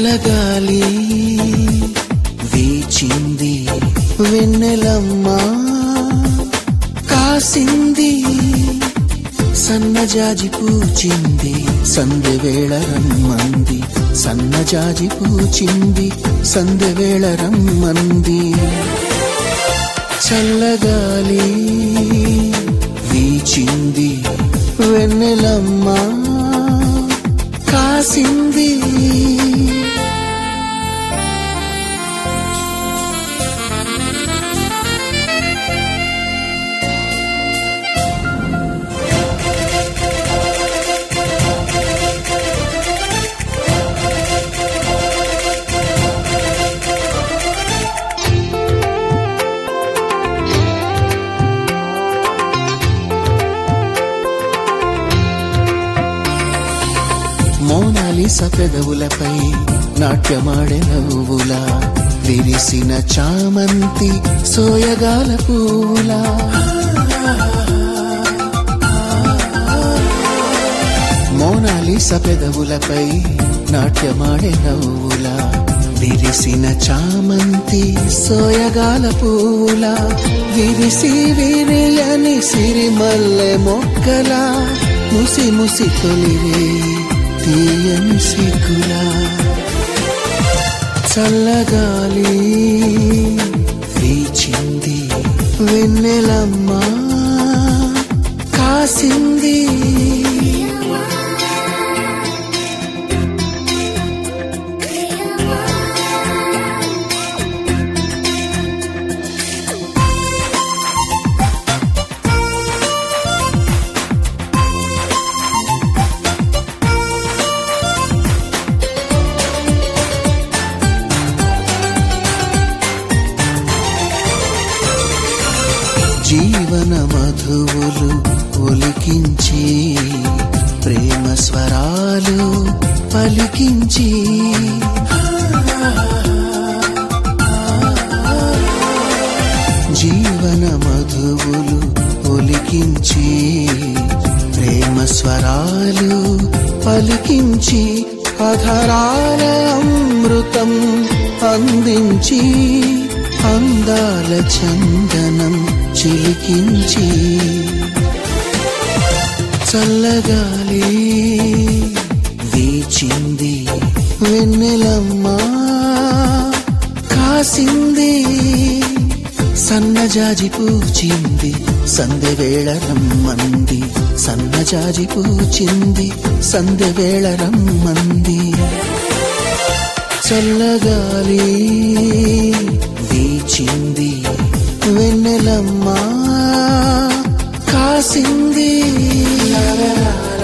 చల్లగాలి వీచింది వెన్నెలమ్మ కాసింది సన్నజాజి పూచింది సందెవేళ రమ్మంది సన్నజాజి పూచింది సందెవేళ రమ్మంది చల్లగాలి వీచింది వెన్నెలమ్మ కాసింది మోనాలిస పెదవులపై నాట్యమాడే నవ్వుల విరిసిన చామంతి సోయగాల పూల మోనాలిస పెదవులపై నాట్యమాడే నవ్వుల విరిసిన చామంతి సోయగాల పూల విరిసి విరియని సిరిమల్లె మొక్కల ముసి ముసి తొలివే తీయని సిగ్గులా చల్లగాలి వీచింది వెన్నెలమ్మ కాసింది జీవన మధువులు ఒలికించి ప్రేమ స్వరాలు పలికించి జీవన మధువులు ఒలికించి ప్రేమ స్వరాలు పలికించి అధరాల అమృతం అందించి అందాల చందనం చిలికించి చల్లగాలి వీచింది వెన్నెలమ్మ కాసింది సన్నజాజి పూచింది సందెవేళ రమ్మంది సన్నజాజి పూచింది సందెవేళ రమ్మంది చల్లగాలి వీచింది వెన్నెలమ్మ కాసింది